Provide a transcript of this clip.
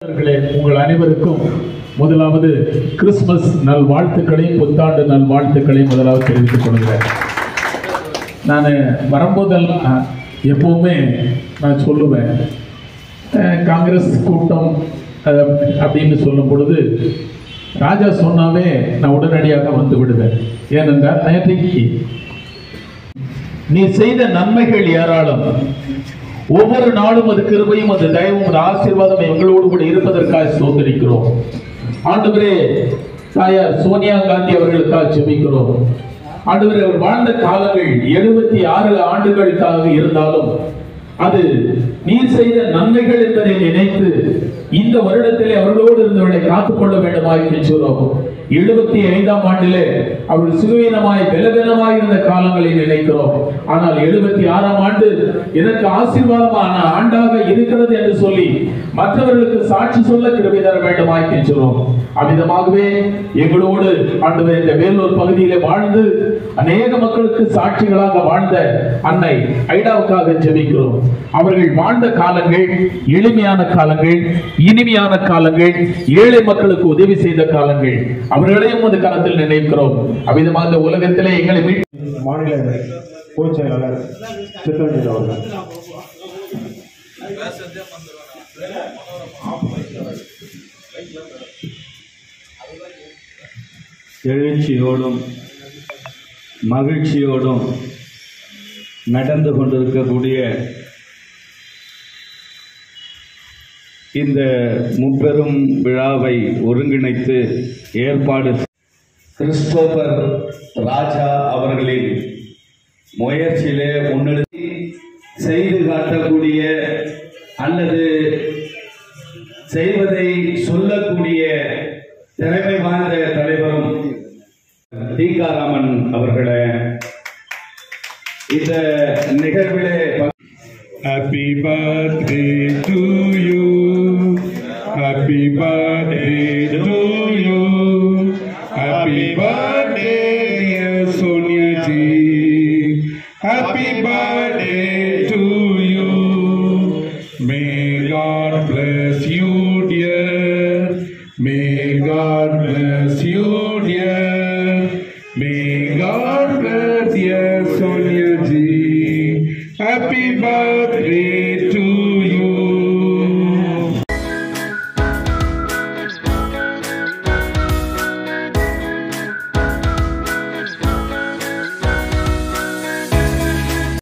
நண்பர்களே, உங்கள் அனைவருக்கும் முதலாவது கிறிஸ்துமஸ் நல் வாழ்த்துக்களையும் புத்தாண்டு நல் வாழ்த்துக்களையும் முதலாவது தெரிவித்துக் கொள்கிறேன் நான் வரும்போதெல்லாம் எப்பவுமே நான் சொல்லுவேன் அஹ், காங்கிரஸ் கூட்டம் அஹ், அப்படின்னு சொல்லும் பொழுது ராஜா சொன்னாவே நான் உடனடியாக வந்து விடுவேன் ஏனென்றால் நேற்றைக்கு நீ செய்த நன்மைகள் ஏராளம் ஒவ்வொரு நாளும் அது கிருபையும் அது தயவும் அது ஆசீர்வாதம் எங்களோடு கூட இருப்பதற்காக சோதரிக்கிறோம் ஆண்டவரே தாயார் சோனியா காந்தி அவர்களுக்காக ஜெபிக்கிறோம் ஆண்டவரே அவர் வாழ்ந்த காலங்கள் எழுபத்தி ஆறு ஆண்டுகளுக்காக இருந்தாலும் அது நீர் செய்த நன்மைகள் என்பதை நினைத்து இந்த வருடத்திலே அவர்களோடு இருந்தவர்களை காத்துக்கொள்ள வேண்டுமாய் கெஞ்சுகிறோம் எழுபத்தி ஐந்தாம் ஆண்டிலே அவள் சுகவீனமாய் பலவீனமாய் இருந்த காலங்களை நினைக்கிறோம் ஆனால் எழுபத்தி ஆறாம் ஆண்டு எனக்கு ஆசீர்வாதமான ஆண்டாக இருக்கிறது என்று சொல்லி மற்றவர்களுக்கு சாட்சி சொல்ல கிருபை தர வேண்டுமாய் கெஞ்சுகிறோம் அவ்விதமாகவே எங்களோடு ஆண்டவர் இந்த வேலூர் பகுதியிலே வாழ்ந்து அநேக மக்களுக்கு சாட்சிகளாக வாழ்ந்த அன்னை ஐடாவுக்காக ஜெபிக்கிறோம் அவர்கள் வாழ்ந்த காலங்கள் எளிமையான காலங்கள் இனிமையான காலங்கள் ஏழை மக்களுக்கு உதவி செய்த காலங்கள் அவர்களையும் அந்த காலத்தில் நினைக்கிறோம் அவ்விதமாக இந்த உலகத்திலே எங்களை மீட்டு மாநில பொதுச் செயலாளர் சித்தரஞ்சன் அவர்கள் எழுச்சியோடும் மகிழ்ச்சியோடும் நடந்து கொண்டிருக்கக்கூடிய இந்த முப்பெரும் விழாவை ஒருங்கிணைத்து ஏற்பாடு கிறிஸ்டோபர் ராஜா அவர்களின் முயற்சியிலே முன்னெடுத்து செய்து காட்டக்கூடிய அல்லது செய்வதை சொல்லக்கூடிய திறமை வாய்ந்த தலைவரும் தீகாராமன் அவர்களே இந்த நிகழ்விலே Happy birthday to you. Happy birthday to you. Happy birthday, dear Sonia ji. Happy birthday to you. May God bless you, dear. May God bless you, dear. May God bless dear Sonia ji. Happy birthday to